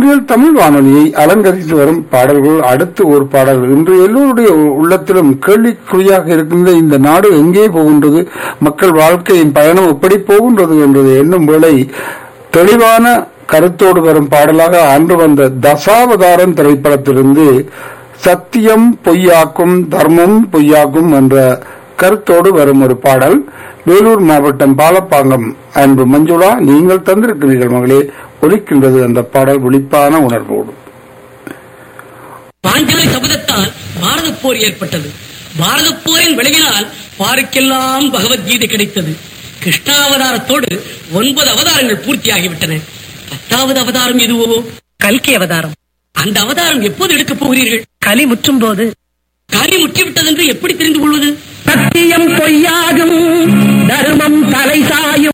மொழியில் தமிழ் வானொலியை அலங்கரித்து வரும் பாடல்கள் அடுத்து ஒரு பாடல் இன்று எல்லோருடைய உள்ளத்திலும் கேள்விக்குறியாக இருக்கின்ற இந்த நாடு எங்கே போகின்றது மக்கள் வாழ்க்கையின் பயணம் எப்படி போகின்றது என்றது எண்ணும் வேளை தெளிவான கருத்தோடு வரும் பாடலாக அன்று வந்த தசாவதாரம் திரைப்படத்திலிருந்து சத்தியம் பொய்யாக்கும் தர்மம் பொய்யாக்கும் என்ற கருத்தோடு வரும் ஒரு பாடல் வேலூர் மாவட்டம் பாலப்பாங்கம் அன்பு மஞ்சுளா நீங்கள் தந்திருக்கிறீர்கள் மகளே ஒலிக்கின்றது அந்த பாடல் விழிப்பான உணர்வோடு பாஞ்சாலி சபதத்தால் பாரத போர் ஏற்பட்டது பாரத போரின் விளைவினால் பாருக்கெல்லாம் பகவத்கீதை கிடைத்தது கிருஷ்ணாவதாரத்தோடு ஒன்பது அவதாரங்கள் பூர்த்தியாகிவிட்டன பத்தாவது அவதாரம் எதுவோ கல்கி அவதாரம் அந்த அவதாரம் எப்போது எடுக்கப் போகிறீர்கள் கலி முற்றும் போது காரியம் முற்றிவிட்டது என்று எப்படி தெரிந்து கொள்வது சத்தியம் பொய்யாகும் தர்மம் தலை சாயும்